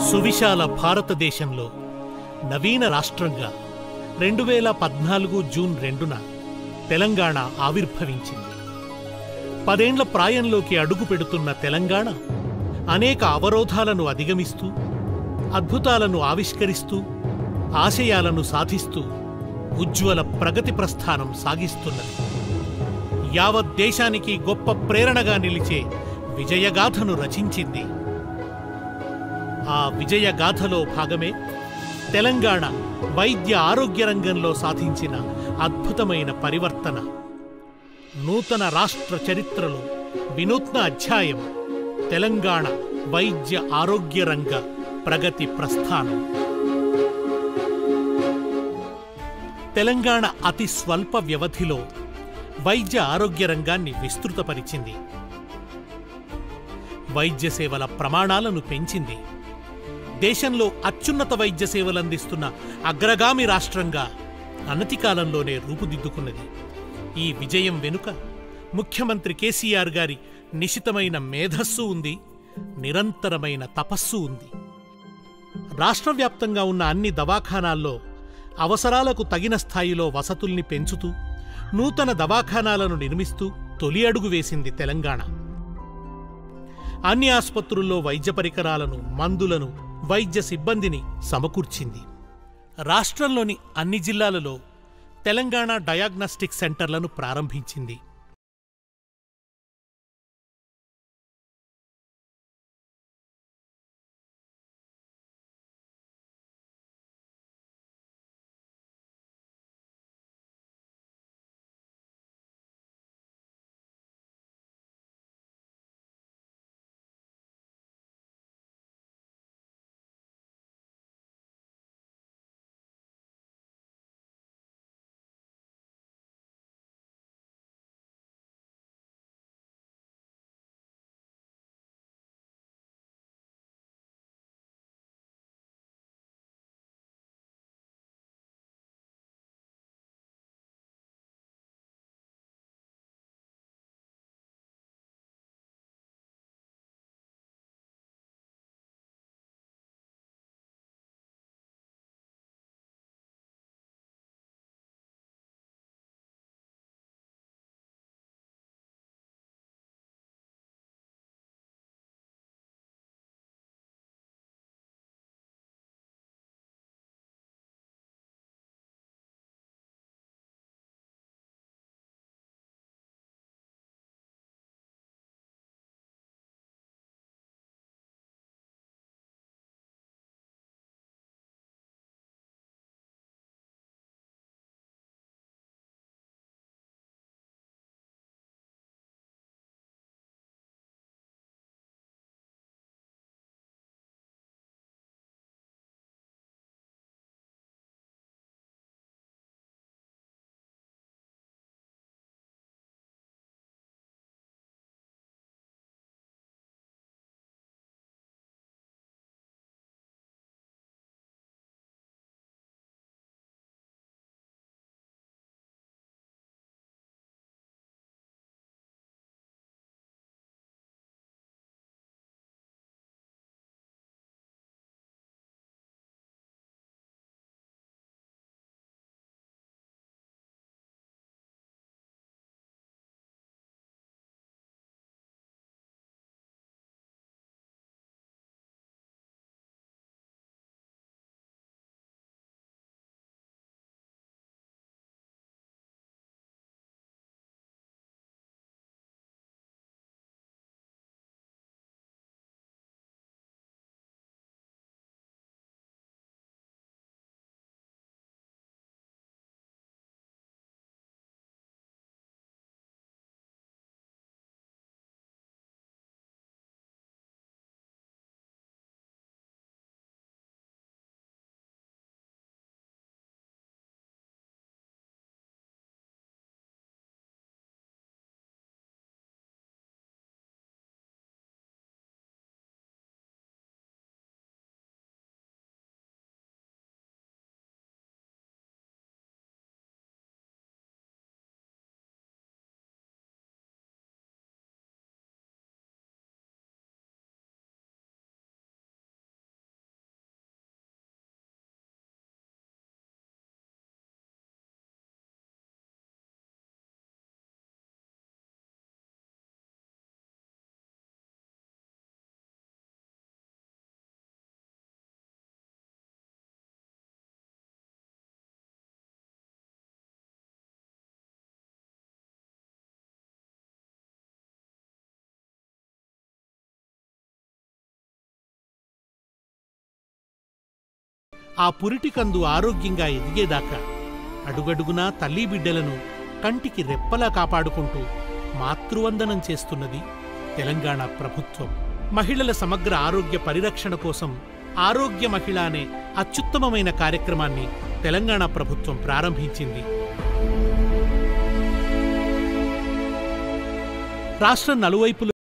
సువిశాల భారతదేశంలో నవీన రాష్ట్రంగా రెండు వేల పద్నాలుగు జూన్ రెండున తెలంగాణ ఆవిర్భవించింది పదేండ్ల ప్రాయంలోకి అడుగు పెడుతున్న తెలంగాణ అనేక అవరోధాలను అధిగమిస్తూ అద్భుతాలను ఆవిష్కరిస్తూ ఆశయాలను సాధిస్తూ ఉజ్వల ప్రగతి ప్రస్థానం సాగిస్తున్నది యావత్ దేశానికి గొప్ప ప్రేరణగా నిలిచే విజయగాథను రచించింది ఆ విజయగాథలో భాగమే తెలంగాణ వైద్య ఆరోగ్య రంగంలో సాధించిన అద్భుతమైన పరివర్తన నూతన రాష్ట్ర చరిత్రలో వినూత్న అధ్యాయం తెలంగాణ వైద్య ఆరోగ్య రంగ ప్రగతి ప్రస్థానం తెలంగాణ అతి స్వల్ప వ్యవధిలో వైద్య ఆరోగ్య రంగాన్ని విస్తృతపరిచింది వైద్య సేవల ప్రమాణాలను పెంచింది దేశంలో అత్యున్నత వైద్య సేవలందిస్తున్న అగ్రగామి రాష్ట్రంగా అనతి కాలంలోనే రూపుదిద్దుకున్నది ఈ విజయం వెనుక ముఖ్యమంత్రి కేసీఆర్ గారి నిశితమైన మేధస్సు ఉంది నిరంతరమైన తపస్సు ఉంది రాష్ట్ర వ్యాప్తంగా ఉన్న అన్ని దవాఖానాల్లో అవసరాలకు తగిన స్థాయిలో వసతుల్ని పెంచుతూ నూతన దవాఖానాలను నిర్మిస్తూ తొలి అడుగు వేసింది తెలంగాణ అన్ని ఆసుపత్రుల్లో వైద్య పరికరాలను మందులను వైద్య సిబ్బందిని సమకూర్చింది రాష్ట్రంలోని అన్ని జిల్లాలలో తెలంగాణ డయాగ్నస్టిక్ సెంటర్లను ప్రారంభించింది ఆ పురిటికందు ఆరోగ్యంగా ఎదిగేదాకా అడుగడుగునా తల్లి బిడ్డలను కంటికి రెప్పలా కాపాడుకుంటూ మాతృవందనం చేస్తున్నది తెలంగాణ ప్రభుత్వం మహిళల సమగ్ర ఆరోగ్య పరిరక్షణ కోసం ఆరోగ్య మహిళ అనే అత్యుత్తమమైన కార్యక్రమాన్ని తెలంగాణ ప్రభుత్వం ప్రారంభించింది రాష్ట్రం నలువైపులు